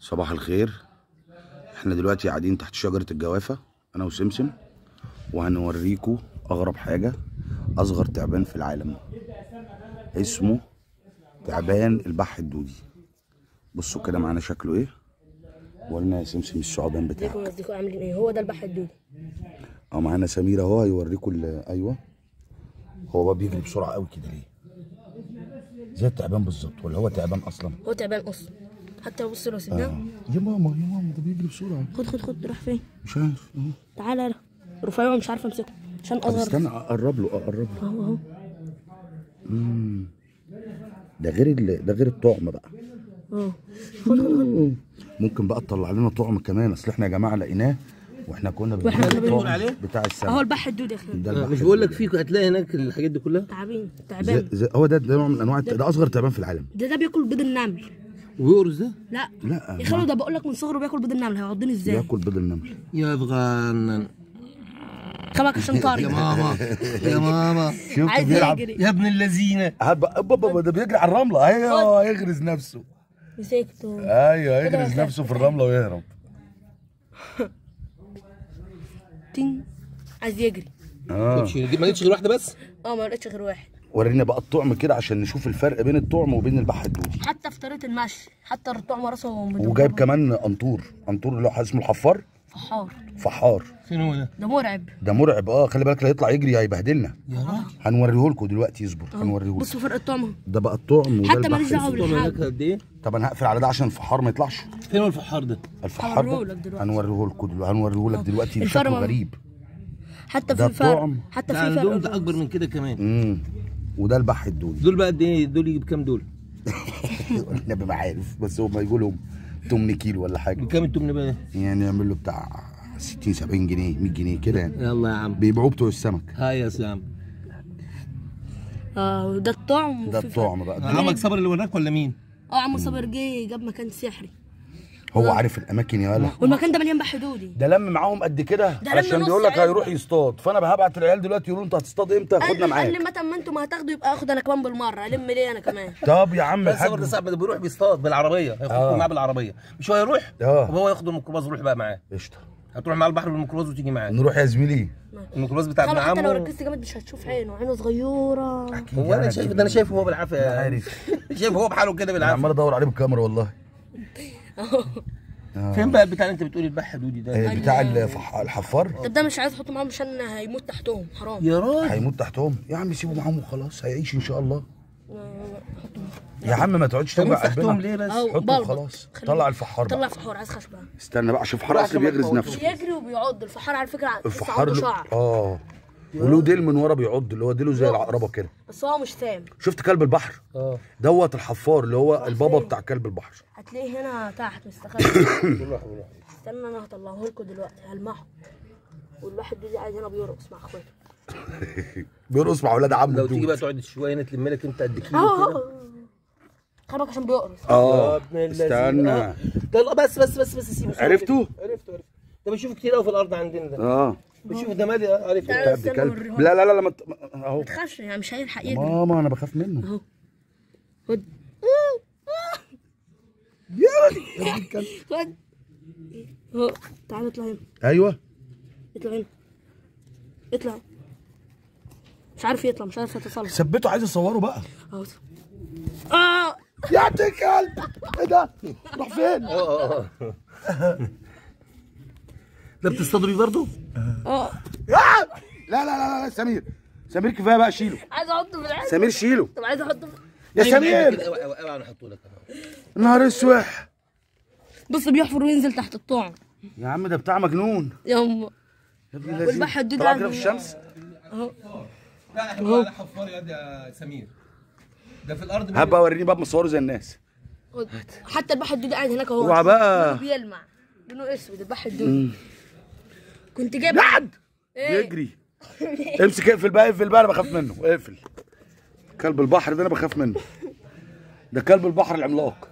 صباح الخير احنا دلوقتي قاعدين تحت شجرة الجوافة انا وسمسم وهنوريكم اغرب حاجة اصغر تعبان في العالم اسمه تعبان البح الدودي بصوا كده معانا شكله ايه ورينا يا سمسم الثعبان بتاعك ازيكم ازيكم عاملين ايه هو ده البحر الدودي اه معانا سمير اهو هيوريكم ال- ايوه هو بقى بيجري بسرعة قوي كده ليه زي التعبان بالظبط ولا هو تعبان اصلا هو تعبان اصلا حتى بص لو سيبناه يا ماما يا ماما ده بيجري بسرعة خد خد خد راح فين مش عارف اهو تعالى يلا رفيع مش عارفه امسكه عشان طب اصغر استنى اقرب له اقرب له اهو اهو ده غير ال... ده غير الطعم بقى اه ممكن بقى تطلع لنا طعم كمان اصل احنا يا جماعه لقيناه واحنا كنا وإحنا كنا بنقول بنقول عليه؟ بتاع اهو السمك البحر الدودي يا اخي ده آه، البحر مش بقول لك فيك هتلاقي هناك الحاجات دي كلها تعبين زي... تعبان زي... هو ده ده نوع من انواع الت... ده اصغر تعبان في العالم ده ده بياكل بيض النمل ويقرص ده لا لا يا خالو ده بقول لك من صغره بياكل بيض النمل هيعضني ازاي بياكل بيض النمل يا صغنن خبك عشان يا طارق ماما يا ماما شفت عايز بيلعب يجري يا ابن اللذينه هات بقى بابا ده بيجري على الرمله ايوه يغرز نفسه مسكته ايوه كده يغرز يا نفسه في الرمله ويهرب تين عايز يجري اه ما لقيتش غير واحده بس اه ما لقيتش غير واحد ورينا بقى الطعم كده عشان نشوف الفرق بين الطعم وبين البحر الدودي حتى في طريقه المشي حتى الطعم راسه وجايب كمان قنطور قنطور اللي هو اسمه الحفار فحار فحار فين هو ده ده مرعب ده مرعب اه خلي بالك لا يطلع يجري هيبهدلنا يا راجل هنوريه لكم دلوقتي اصبر هنوريه لكم بصوا فرق الطعم ده بقى الطعم وده حتى ماليش البحر دعوه طب هناك بالحاجه قد ايه طب انا هقفل على ده عشان الفحار ما يطلعش فين هو الفحار ده الفحار هوريهولك ده دلوقتي. هنوريه لكم دلوقتي هنوريه لك دلوقتي الفرق شكله ما- غريب حتى ده في فرق الطعم. حتى ده في عندهم فرق ده اكبر من كده كمان امم وده البحر الدودي دول بقى قد ايه دول يجيب كام دول النبي ما عارف بس هم يقول لهم 8 كيلو ولا حاجه بكام التمن بقى يعني يعمل له بتاع 60 70 جنيه 100 جنيه كده يعني يلا يا عم بيبيعوه بتوع السمك هاي يا سام اه ده الطعم ده وفي فرق. الطعم بقى ده عمك صبر اللي وراك ولا مين اه عم صابر جه جاب مكان سحري هو عارف الاماكن يا ولا والمكان ده مليان بحر دودي ده لم معاهم قد كده ده لم عشان نص بيقول لك علبة. هيروح يصطاد فانا هبعت العيال دلوقتي يقولوا انت هتصطاد امتى قال خدنا لي قال لي معاك متى ما انتوا ما هتاخدوا يبقى اخد انا كمان بالمره الم ليه انا كمان طب يا عم بس صبر ده الحاج صعب ده بيروح بيصطاد بالعربيه آه. هياخدكم معاه بالعربيه مش هو يروح آه. وهو ياخد الميكروباص يروح بقى معاه قشطه هتروح مع البحر بالميكروباص وتيجي معاه نروح يا زميلي الميكروباص بتاع ابن خلاص حتى لو عمه ركزت جامد مش هتشوف عينه عينه صغيره هو انا شايف ده انا شايفه هو بالعافيه عارف شايف هو بحاله كده انا بالعافيه عمال ادور عليه بالكاميرا والله فين بقى البتاع اللي انت بتقول البح دودي ده آه، بتاع الفح- الحفار طب ده مش عايز احطه معاهم عشان هيموت تحتهم حرام يا راجل هيموت تحتهم يا عم سيبه معاهم وخلاص هيعيش ان شاء الله يا عم ما تقعدش طب توجع تحتهم قلبنا ليه بس أهو حطه بلبط. وخلاص خليه- طلع الفحار طلع بقى فحار عايز خشبه استنى بقى عشان الفحار اصل بيغرز نفسه بيجري وبيعض الفحار على فكره لسه الفحار عنده له شعر اه وله ديل من ورا بيعض اللي هو ديله زي العقربه كده بس هو مش سام شفت كلب البحر اه دوت الحفار اللي هو البابا بتاع كلب البحر هتلاقيه هنا تحت مستخبي استنى انا هطلعه لكم دلوقتي هلمحه والواحد دي قاعد هنا بيرقص مع اخواته بيرقص مع اولاد عمه لو تيجي دول. بقى تقعد شويه هنا تلم لك انت قد كيلو اهو كده اهو خبك عشان بيقرص اه ابن اللذين. استنى آه. ده لا بس بس بس بس سيبه سيبه عرفته؟ كده. عرفته عرفته ده بشوفه كتير قوي في الارض عندنا ده اه بشوف ده مالي آه، عرفته تعالى قد استنى كلب اوريهولك. لا لا لا لا ما ت- اهو ما تخافش يعني مش هيلحق يجري ماما انا بخاف منه اهو خد يا ابن الكلب. خد اهو تعالى اطلع هنا ايوه اطلع هنا اطلع مش عارف يطلع مش عارف يتصل ثبته عايز اصوره بقى اهو اه يا ابن الكلب ايه ده راح فين اه اه ده بتصطادوا بيه برضه؟ اه آه! لا لا لا لا سمير سمير كفايه بقى شيله عايز احطه في العين سمير شيله طب عايز احطه في... يا سمير كده اوعى اوعى انا احطه لك أهو. نهار اسوح بص بيحفر وينزل تحت الطعم يا عم ده بتاع مجنون يا ام يا ابن اللذين. والبحر الدود طلع قاعد كده في الشمس اهو لا احنا بنقول على حفار يا يا سمير ده في الارض هبقى وريني بقى مصوره زي الناس خد. حتى البحر الدود قاعد هناك اهو اوعى بقى. لونه بيلمع لونه اسود البحر الدود كنت جايب لحد ايه بيجري امسك اقفل بقى اقفل بقى انا بخاف منه اقفل كلب البحر ده انا بخاف منه ده كلب البحر العملاق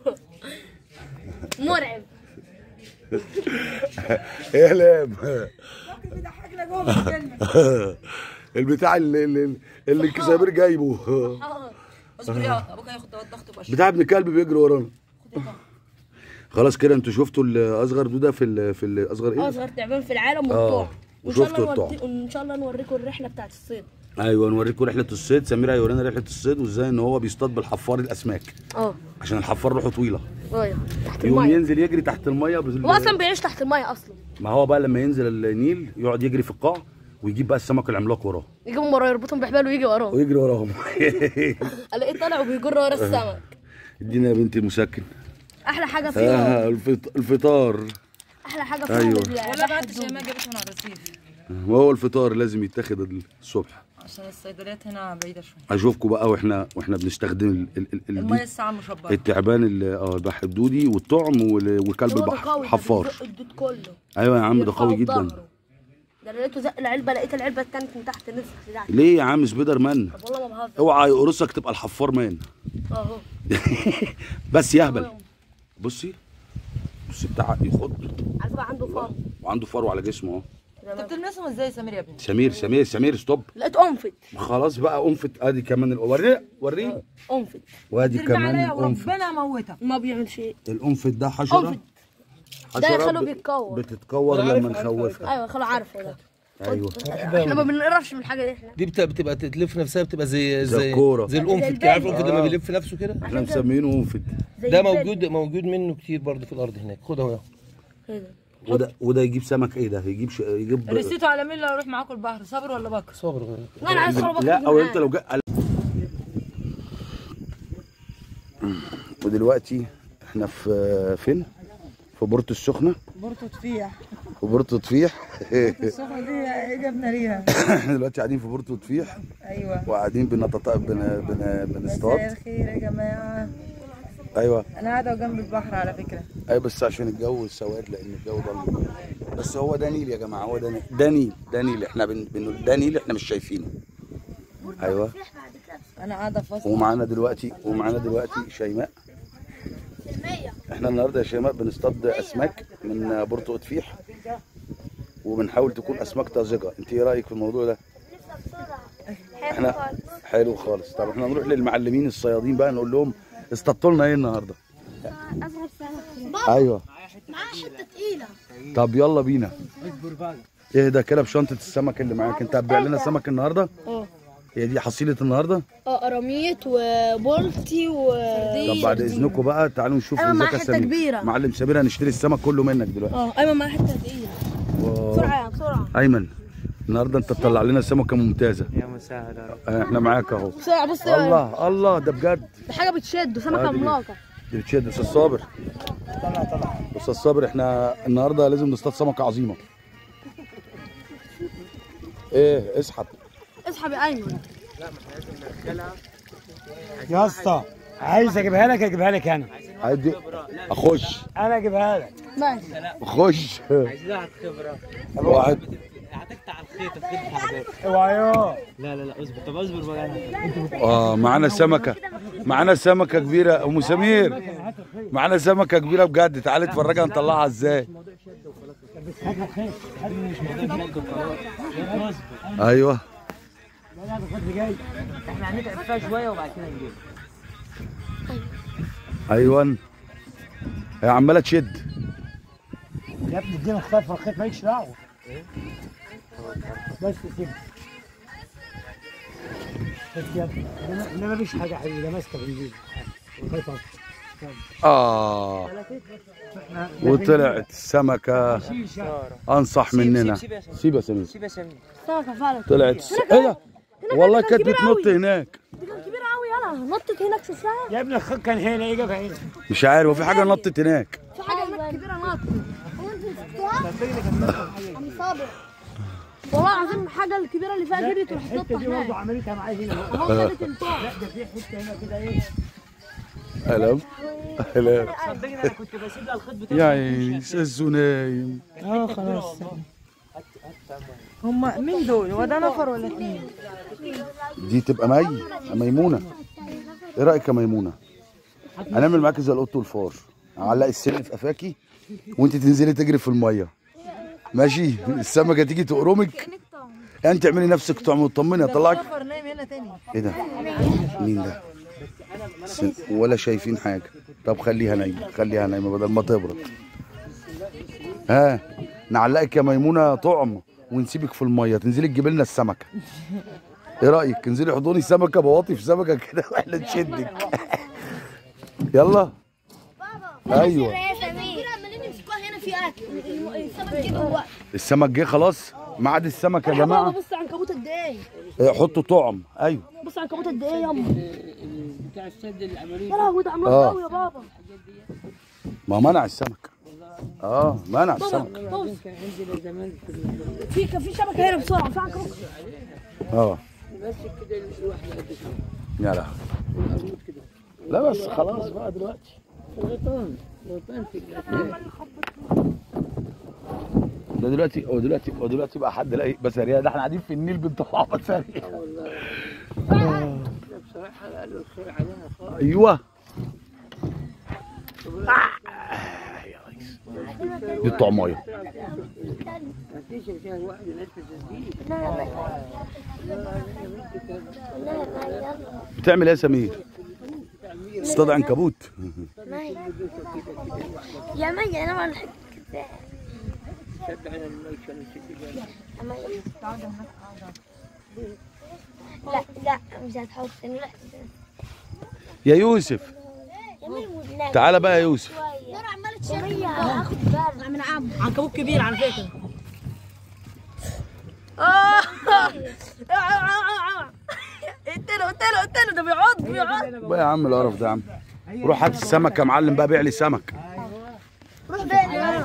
مرعب يا لام البتاع اللي اللي, اللي سمير جايبه اصبر يا ابوك هياخد الضغط وبقى بتاع ابن كلب بيجري ورانا خلاص كده انتوا شفتوا الاصغر دوده في ال في الاصغر ايه اصغر تعبان في العالم آه. والطعم وان شاء وشفتوا الله الطعم. نوري- ان شاء الله نوريكم الرحله بتاعت الصيد ايوه نوريكم رحله الصيد سمير هيورينا رحله الصيد وازاي ان هو بيصطاد بالحفار الاسماك اه عشان الحفار روحه طويله ايوه تحت يوم المايه ينزل يجري تحت الميه بال... هو اصلا بيعيش تحت المايه اصلا ما هو بقى لما ينزل النيل يقعد يجري في القاع ويجيب بقى السمك العملاق وراه يجيبهم وراه يربطهم بحبال ويجي وراه ويجري وراهم الاقيه طالع وبيجر ورا السمك ادينا يا بنتي المسكن احلى حاجه فيهم آه الفط... الفطار احلى حاجه فيهم أيوة. ال- ولا بحر بنت الدوم. شيماء جابتهم على الرصيف وهو الفطار لازم يتاخد الصبح عشان الصيدليات هنا بعيدة شوية اشوفكم بقى واحنا واحنا بنستخدم ال... ال... ال... ال... المية دي الساعة مشبرة التعبان ال- اه البحر الدودي والطعم وال... وكلب هو ده البحر قوي، ده حفار بيزق الدود كله ايوه يا عم ده بيرفعه قوي جدا بظهره. ده انا لقيته زق العلبه لقيت العلبه التانية من تحت نزلت تحت ليه يا عم سبيدر مان طب والله ما بهزر اوعى يقرصك تبقى الحفار مان اهو بس يهبل بصي بصي بتاع يخض عايز بقى عنده فار وعنده فرو على جسمه اهو انت بتلمسهم ازاي يا سمير يا ابني؟ سمير سمير سمير ستوب لقيت انفت خلاص بقى انفت ادي كمان ال- وريه وريه انفت وادي ترجع كمان عليا الانفت وربنا موتك ما بيعملش ايه الانفت ده حشره انفت ده حشرة يخلوه ب- بيتكور. بتتكور أنا عارف- لما عارف- نخوفها ايوه خلاص عارفه ده ايوه احنا ما بنقرفش من الحاجه دي احنا دي بت- بتبقى تلف نفسها بتبقى زي زي زي الكورة. زي زي الانفت كده عارف البلي. الانفت لما آه. بيلف نفسه كده احنا مسمينه انفت زي ده البلي. موجود موجود منه كتير برضه في الارض هناك خد اهو ايه ده وده وده يجيب سمك ايه ده يجيب ش... يجيب رسيته على مين لو اروح معاكم البحر صبر ولا بكر؟ صابر لا انا عايز اخرج لا او انت لو جاء ودلوقتي احنا في فين في بورتو السخنه بورتو تفيح في بورتو طفيح الصبح دي ايه جبنا ليها؟ احنا دلوقتي قاعدين في بورتو طفيح ايوه وقاعدين بنتط... بن... بن... مساء بنصطاد الخير يا جماعة ايوه انا قاعدة جنب البحر على فكرة ايوه بس عشان الجو سواد لان الجو ضلمه بس هو ده نيل يا جماعه هو ده نيل ده نيل ده نيل احنا بن... بنقول ده نيل احنا مش شايفينه ايوه انا قاعدة في وسط ومعانا دلوقتي ومعانا دلوقتي شيماء احنا النهارده يا شيماء بنصطاد اسماك من بورتو طفيح وبنحاول تكون اسماك طازجه انت ايه رايك في الموضوع ده احنا حلو خالص طب احنا نروح للمعلمين الصيادين بقى نقول لهم اصطادتوا لنا ايه النهارده اصغر سمك ايوه معاه حته تقيله طب يلا بينا ايه ده كده بشنطه السمك اللي معاك انت هتبيع لنا سمك النهارده اه هي دي حصيله النهارده اه قراميط وبولتي و طب بعد اذنكم بقى تعالوا نشوف أيوة، معاه ازيك يا حتة سمير كبيرة. معلم سمير هنشتري السمك كله منك دلوقتي اه ايمن معاه حته تقيله بسرعه يا بسرعه ايمن النهارده انت تطلع لنا سمكه ممتازه يا مسهل يا رب آه، احنا معاك اهو بسرعه بص الله الله ده بجد ده حاجه بتشد سمكه آه، دي عملاقه دي بتشد استاذ صابر استاذ صابر احنا النهارده لازم نصطاد سمكه عظيمه ايه اسحب اسحب يا ايمن يا اسطى عايز اجيبها لك اجيبها لك انا عادي اخش انا اجيبها لك ماشي اخش عايزها خبرة واحد هتقطع الخيط الخيط تعبان اوعى يا لا لا لا اصبر طب اصبر بقى انا اه معانا سمكه معانا سمكه كبيره ام سمير معانا سمكه كبيره بجد تعالي اتفرجها نطلعها ازاي ايوه احنا هنتعب فيها شويه وبعد كده نجيب ايوه هي عماله تشد يا ابني ادينا خطاف في الخيط مالكش دعوه بس كده بس يا ابني ده- ده مفيش حاجه حبيبي ده ماسكه في الجيب الخيط أصلاً. اه وطلعت السمكه انصح مننا سيب يا سمير. سيب يا سمير سيب يا سمير سمكه فعلا طلعت الس- ايه ده والله كانت كبيرة بتنط أوي. هناك دي كانت كبيره قوي يلا نطت هناك شفتها يا ابني الخيط كان هنا ايه جابها هنا مش عارف هو في حاجه نطت هناك في حاجه هناك كبيره نطت هو انت عم صابر والله العظيم الحاجه الكبيره اللي فيها جريت ورحت الحته نطت دي برضه هناك عملتها معايا هنا اهو خدت الطعم لا ده في حته هنا كده ايه هلا هلا صدقني انا كنت بسيب لها الخيط بتاعي يا عيني استاذ نايم اه خلاص هم مين دول؟ هو ده نفر ولا اتنين؟ دي تبقى مي ميمونه ايه رايك يا ميمونه هنعمل معاكي زي القط والفار هعلق السن في قفاكي وانت تنزلي تجري في الميه ماشي السمكه تيجي تقرمك انت اعملي نفسك طعم وطمني اطلعك نفر نايم هنا تاني ايه ده مين ده س- ولا شايفين حاجه طب خليها نايمه خليها نايمه بدل ما تبرد ها نعلقك يا ميمونه طعم ونسيبك في الميه تنزلي تجيبي لنا السمكه ايه رايك انزلي حضني سمكه بواطي في سمكه كده واحنا نشدك يلا ايوه يا سمير عمالين يمسكوها هنا في اكل السمك كده هو السمك جه خلاص ميعاد السمك يا جماعه بص على العنكبوت قد ايه إيه، حطوا طعم ايوه بص على العنكبوت قد ايه ياما بتاع السد العمليه يا لهوي ده عملاق آه. قوي يا بابا ما منع السمك اه منع السمك بص كان عندنا زمان في ال- في كان في شبكه هنا بسرعه في عنكبوت اه ماسك كده الواحده قد كده يا لهوي والقرموط كده لا بس خلاص بقى دلوقتي غيطان غيطان في الأسنان. ده دلوقتي هو دلوقتي هو دلوقتي بقى حد لاقي بسارية ده احنا قاعدين في النيل بنطلع بسارية والله لا بصراحه قالوا الخير علينا خالص ايوه آه، يا ريس. دي الطعمايه ما فيش عشان واحد ناس تسجيل بتعمل ايه يا سمير؟ اصطاد عنكبوت يا مي انا ما نحب شد على الميشن وشد لا لا مش هتحط لا يا يوسف تعالى بقى يا يوسف يا عمال تشيل هاخد بالي من عم عنكبوت كبير على فكره قلت له قلت له قلت له ده بيعض بيعض بقى يا عم القرف ده يا عم روح هات السمك يا معلم بقى بيع لي سمك روح بقى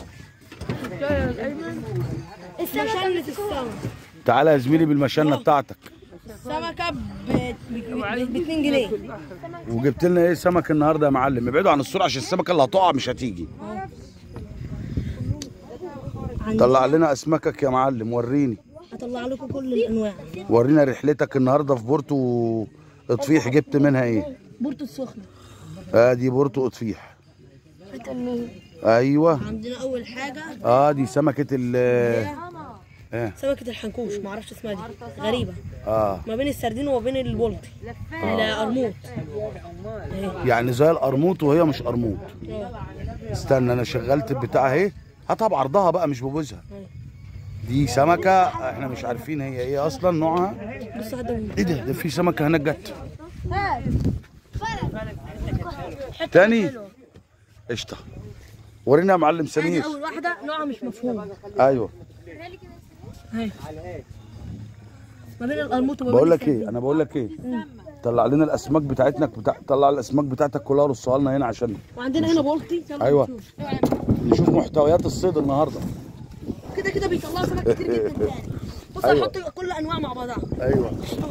السمكة السمك تعالى يا زميلي بالمشانه بتاعتك سمكة ب 2 جنيه وجبت لنا ايه سمك النهارده يا معلم ابعدوا عن الصوره عشان السمكه اللي هتقع مش هتيجي طلع لنا اسماكك يا معلم وريني هطلع لكم كل الانواع ورينا رحلتك النهارده في بورتو اطفيح جبت منها ايه بورتو السخنة ادي بورتو اطفيح ايوه عندنا اول حاجة اه دي سمكه ال اه سمكة الحنكوش معرفش اسمها دي غريبة اه ما بين السردين وما بين البلطي القرموط يعني زي القرموط وهي مش قرموط استنى انا شغلت البتاع اهي هاتها بعرضها بقى مش ببوزها دي سمكه احنا مش عارفين هي ايه اصلا نوعها بص هذا ايه ده ده في سمكه هناك جت تاني قشطه ورينا يا معلم سمير اول واحدة نوعها مش مفهوم ايوه ما بين القرموط وما بين بقول لك السردين. ايه انا بقول لك ايه طلع لنا الاسماك بتاعتنا بتاع... طلع الاسماك بتاعتك كلها رصها لنا هنا عشان وعندنا هنا بلطي يلا أيوة. نشوف. نشوف محتويات الصيد النهارده كده كده بيطلعوا سمك كتير جدا تاني بص أيوة. هنحط كل انواع مع بعضها ايوه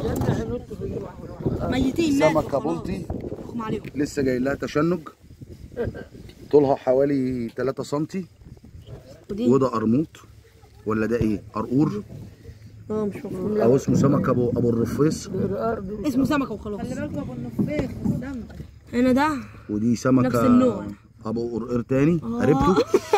ميتين ماتوا سمكه خلاص. بلطي احكم عليهم لسه جاي لها تشنج طولها حوالي 3 سم ودي وده قرموط ولا ده ايه قرقور اه مش مفهوم او اسمه سمك ابو ابو الرفيص اسمه سمكة وخلاص خلي بالكم ابو النفيخ هنا ده ودي سمكه نفس النوع. ابو قرقر تاني قربته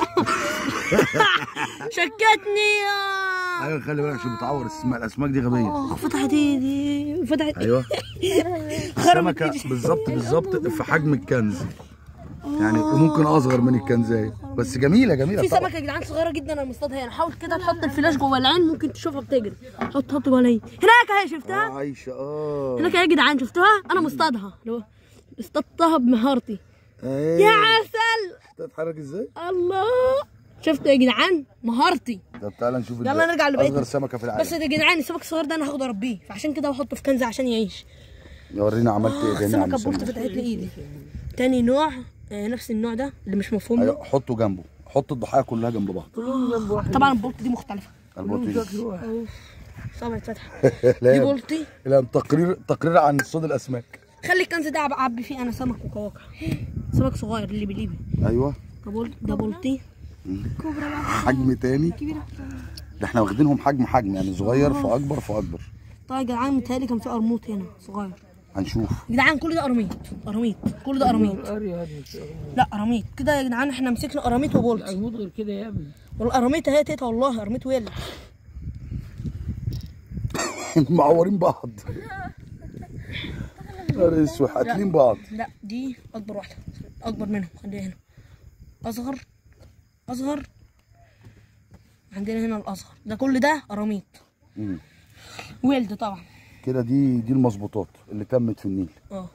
شكتني آه. ايوه خلي بالك عشان بتعور السماء الاسماك دي غبيه اه فتحت ايدي فتحت ايوه سمكه بالظبط بالظبط في حجم الكنز يعني وممكن اصغر من الكنزايه بس جميله جميله في طبعا سمكه يا جدعان صغيره جدا انا مصطادها هنا حاول كده تحط الفلاش جوه العين ممكن تشوفها بتجري حط حط جوه العين هناك اهي شفتها آه، عايشه اه هناك يا جدعان شفتوها انا مصطادها لو اصطادتها بمهارتي ايه يا عسل تتحرك ازاي؟ الله شفتوا يا جدعان مهارتي طب تعالى نشوف يلا الباقي. نرجع لبقية- اصغر سمكه في العالم بس يا جدعان السمك الصغير ده انا هاخده اربيه فعشان كده بحطه في كنز عشان يعيش ورينا عملت ايه تاني يا عم السمكه بورت سمير. فتحت لي ايدي تاني نوع آه، نفس النوع ده اللي مش مفهوم له. ايوه حطه جنبه حط الضحايا كلها جنب بعض طبعا البولت دي مختلفه البطيء صعب تفتح دي لا بولتي لا تقرير تقرير عن صيد الاسماك خلي الكنز ده اعبي فيه انا سمك وكواكع سمك صغير اللي بليبي ايوه ده بولت ده بولتي حجم تاني ده احنا واخدينهم حجم حجم يعني صغير في اكبر في اكبر طيب يا جدعان متهيألي كان في قرموط هنا صغير هنشوف يا جدعان كل ده قراميط قراميط كل ده قراميط القرية هذه مش لا قراميط كده يا جدعان احنا مسكنا قراميط وبولت الموت غير كده يا ابني والقراميط اهي تيتا والله قراميط ويل معورين بعض نهار اسود قاتلين بعض لا دي اكبر واحده اكبر منهم خليها هنا اصغر اصغر عندنا هنا الاصغر ده كل ده قراميط مم. ويلد طبعا كده دي دي المظبوطات اللي تمت في النيل اه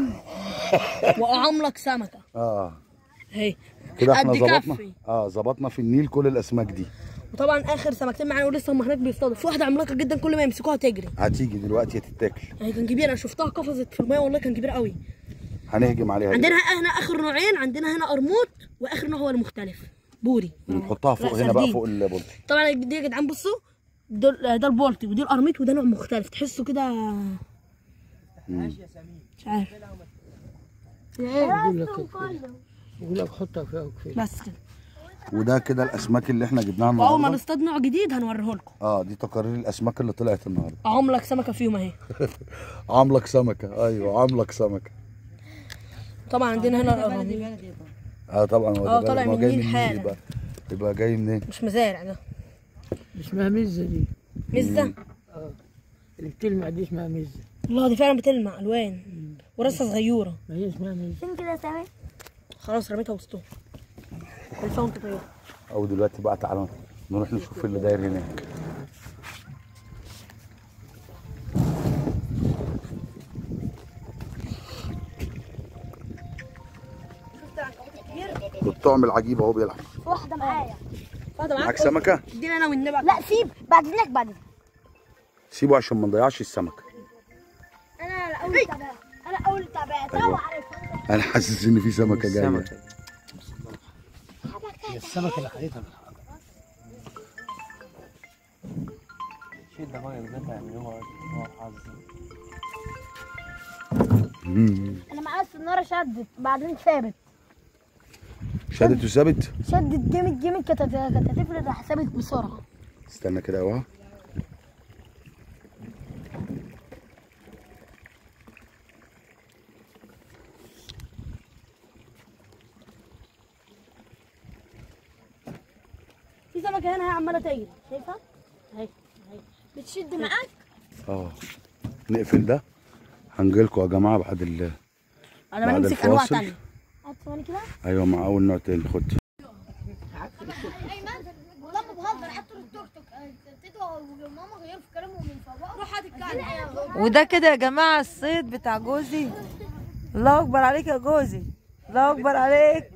واعملك سمكه اه اهي كده احنا قد ظبطنا كفي. اه ظبطنا في النيل كل الاسماك دي وطبعا اخر سمكتين معانا ولسه هم هناك بيصطادوا في واحده عملاقه جدا كل ما يمسكوها تجري هتيجي دلوقتي هتتاكل هي كان كبير انا شفتها قفزت في الميه والله كان كبير قوي هنهجم عليها عندنا هنا اخر نوعين عندنا هنا قرموط واخر نوع هو المختلف بوري نحطها فوق لا، هنا بقى سردين. فوق البولتي طبعا دي يا جدعان بصوا دول ده البولتي ودي القرميط وده نوع مختلف تحسوا كده مش عارف يقول لك يقول لك حطها فيها وكفايه بس كده وده كده الاسماك اللي احنا جبناها واول ما النهارده نصطاد نوع جديد هنوريه لكم اه دي تقارير الاسماك اللي طلعت النهارده عملك سمكه فيهم اهي عاملك سمكه ايوه عاملك سمكه طبعا عندنا هنا القراميط اه طبعا هو آه، ده طالع ما هو من جاي النيل حالا. يبقى يبقى جاي منين مش مزارع ده اسمها مزه دي مزه اللي بتلمع دي اسمها مزه الله دي فعلا بتلمع الوان وراسها صغيره ما هي اسمها مزه فين كده يا سامي خلاص رميتها وسطهم الفاونت طيب او دلوقتي بقى تعالى نروح نشوف اللي داير هناك والطعم العجيب اهو بيلعب واحده معايا واحده معاك معاك سمكه ادينا انا والنبي لا سيب بعد اذنك بعد إذنك. سيبه عشان ما نضيعش السمكه انا الاول تعبان انا اول تعبان أيوة. طبعا عارفها انا حاسس ان في سمكه جايه السمكه اللي خدتها شد ميه بجد يعني هو هو حظ مم. انا معايا السناره شدت بعدين ثابت شدت وثابت شدت جامد جامد كانت كانت هتفرد راح ثابت بسرعه استنى كده اهو في سمكه هنا هي عماله تجري شايفها اهي بتشد معاك اه نقفل ده هنجيلكوا يا جماعه بعد ال انا بعد بنمسك انواع الفاصل. تانية هات ثواني كده ايوه مع اول نوع تاني خد ايمن والله ما بهزر حتى التوك توك تيتو وماما غيروا في كلامهم من فوق روح هات الكلام وده كده يا جماعة الصيد بتاع جوزي الله أكبر عليك يا جوزي الله أكبر عليك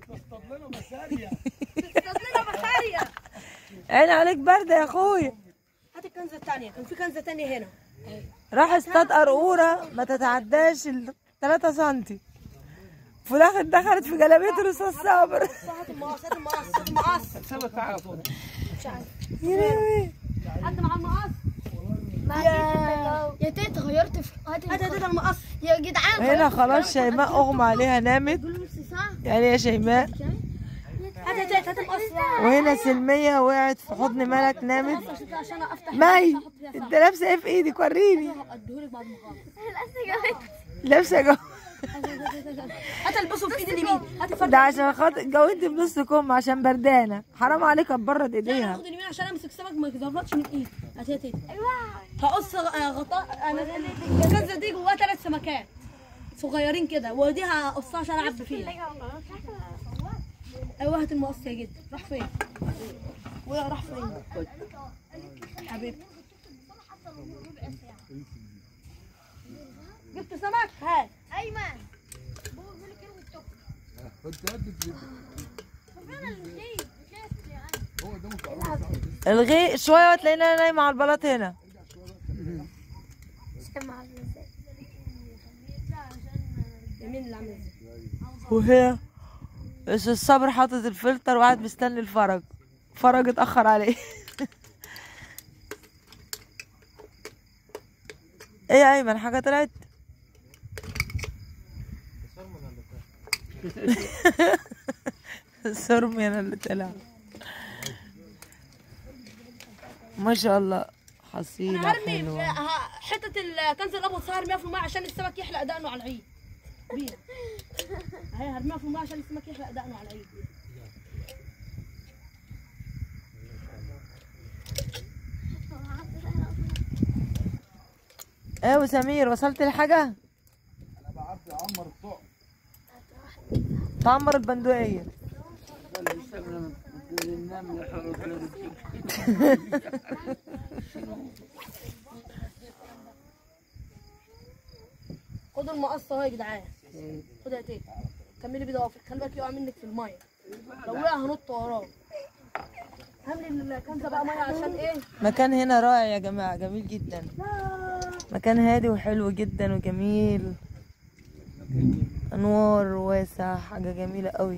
عين عليك باردة يا أخويا هات الكنزه التانية كان في كنزه تانية هنا راح اصطاد قرقورة ما تتعداش ال 3 سنتي في الآخر دخلت في جلابية الأستاذ صابر هات المقص هات المقص هات المقص سمك تعالى طول يا لهوي. حد معاه المقص يا يا تيتا غيرت في هات هات هات المقص يا جدعان هنا خلاص شيماء أغمى عليها نامت نص ساعه يعني يا شيماء هات هات هات المقص وهنا سلمية وقعت في حضن ملك نامت عشان افتح مي انت لابسة ايه في ايدك وريني اديهولك بعد ما اخلص لابسة جو هات البسه في ايد اليمين هات الفرد ده عشان خاطر جوانتي بنص كم عشان بردانة حرام عليك اتبرد ايديها هاخد اليمين عشان امسك سمك ما يتزرطش من ايدي هات يا تيتا هقص آه، غطاء انا الكنزه دي جواها ثلاث سمكات صغيرين كده ودي هقصها عشان العب فيها ايوه هات المقص يا جد راح فين ويا راح فين حبيبي جبت سمك هات ايمن بابا بيقول لك ارمي التوك فعلا الغيب الغي شوية وتلاقينا نايمة على البلاط هنا مين اللي عامل ازاي وهي بس الصبر حاطط الفلتر وقاعد مستني الفرج فرج اتأخر عليه ايه يا ايمن حاجة طلعت السرمي انا اللي طلع ما شاء الله حصيلة هرمي حلوة ه- حته الكنز الابيض صار ارميها في الماء عشان السمك يحلق دقنه على العيد بيها هي هرميها في الماء عشان السمك يحلق دقنه على العيد ايه وسمير وصلت لحاجة تعمر البندقية خد المقص اهو يا جدعان خد يا تيتا كملي بيه ضوافرك خلي بالك يقع منك في الميه لو وقع هنط وراه هعمل الكنزه بقى ميه عشان ايه مكان هنا رائع يا جماعة جميل جدا مكان هادي وحلو جدا وجميل انوار واسع حاجة جميلة قوي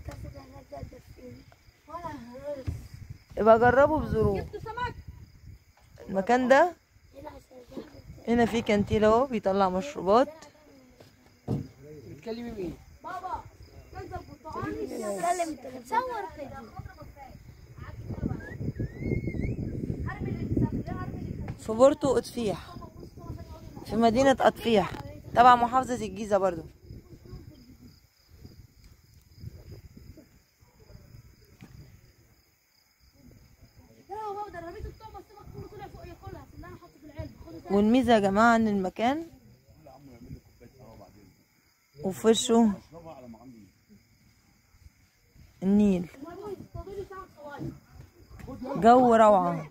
يبقى جربوا بزوروه جبت سمك المكان ده هنا في كانتين اهو بيطلع مشروبات بابا كنزه البرتقالي اتكلم صور كده في بورتو اطفيح في مدينة اطفيح تبع محافظة الجيزة برضو لا هو بابا ده أنا رميت الطعم السمك كله طلع فوق ياكلها اللي انا حاطه في العلبه خد والميزة يا جماعة ان المكان وفي وشه النيل جو روعة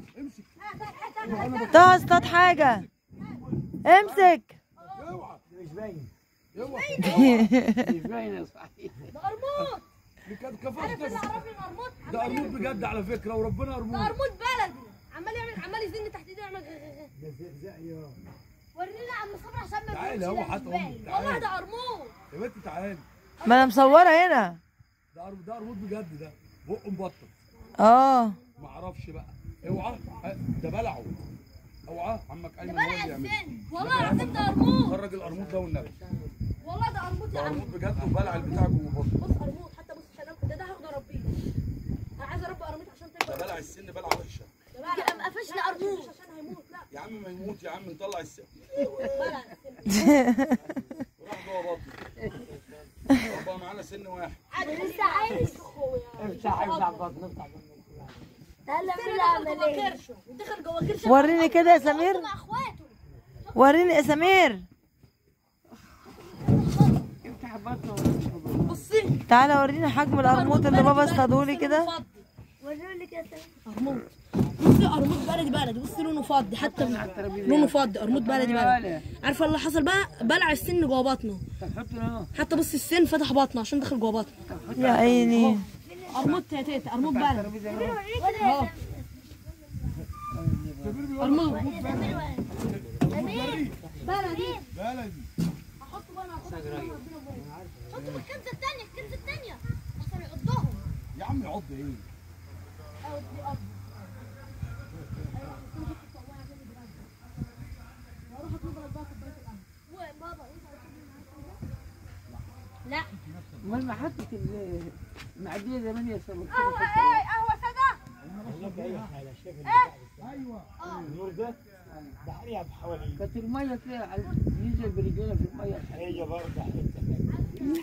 طه اصطاد حاجة امسك مش باين مش باين يا صاحبي ده قرموط كفاف عارف اللي عرفني القرموط ده قرموط بجد على فكره وربنا ده قرموط قرموط بلدي عمال يعمل عمال يزن تحت ايده يعمل غ- غ- غ. ده زقزق يا ورينا عم صبري عشان ما تعالى يقولش هو ده حتى مش امي باين. والله تعالى ده قرموط يا بنتي تعالى ما انا مصورة هنا ده قرموط ده قرموط بجد ده بقه مبطل اه ما اعرفش بقى اوعى ده بلعه اوعى عمك ايمن هو بلع اللي يعمل السن والله العظيم ده قرموط خرج القرموط ده والنبي والله ده قرموط ده يا عم قرموط بجد وبلع البتاع جوه بطنه بص قرموط حتى بص عشان أنا- ده ده هاخده اربيه انا عايز اربي قرموط عشان ده تكبر بلع السن بلع وحشه ده بقى يبقى ما قفشنا قرموط مش عشان هيموت لا يا عم ما يموت يا عم نطلع السن بلع وراح جوه بطنه بقى معانا سن واحد لسه عايش افتح افتح بطن افتح بطن هلا دخل بلا جوه عمليه كرشه ودخل جوه كرشه وريني كده يا سمير مع اخواته وريني يا سمير افتح بطنه بصي تعالى وريني حجم القرموط اللي بابا اصطادولي كده وريني كده قرموط بصي قرموط بلدي بلدي بصي لونه فضي حتى لونه فضي قرموط بلدي بلدي عارفه اللي حصل بقى بلع السن جوه بطنه طب حطه هنا حتى بصي السن فتح بطنه عشان دخل جوه بطنه يا عيني قرموط يا تيتا قرموط بلدي اهو قرموط بلدي بلدي احطه بقى انا هحطه حطوا الكنزه الثانيه الكنزه الثانيه عشان يقضهم يا عم يعض ايه لا امال ما حطت ال- المعديه زمان يا سمك قهوه ايه قهوه ساده اقول لك اي حاجه شايف ايوه النور ده بحريها بحوالي كانت الميه كده على- ينزل برجلنا في الميه هي برضه حته ثانيه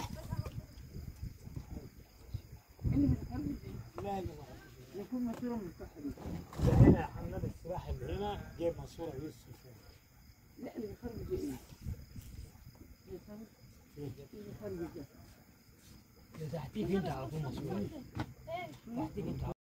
اللي بتخرج لا لا يكون ماسوره مفتوحه دي ده هنا حمام السباحه اللي هنا جايب ماسوره يوسف لا اللي بيخرج ده ايه؟ يا سمك اللي بيخرج ده ده تحتيك انت على طول ماسوره تحتيك انت على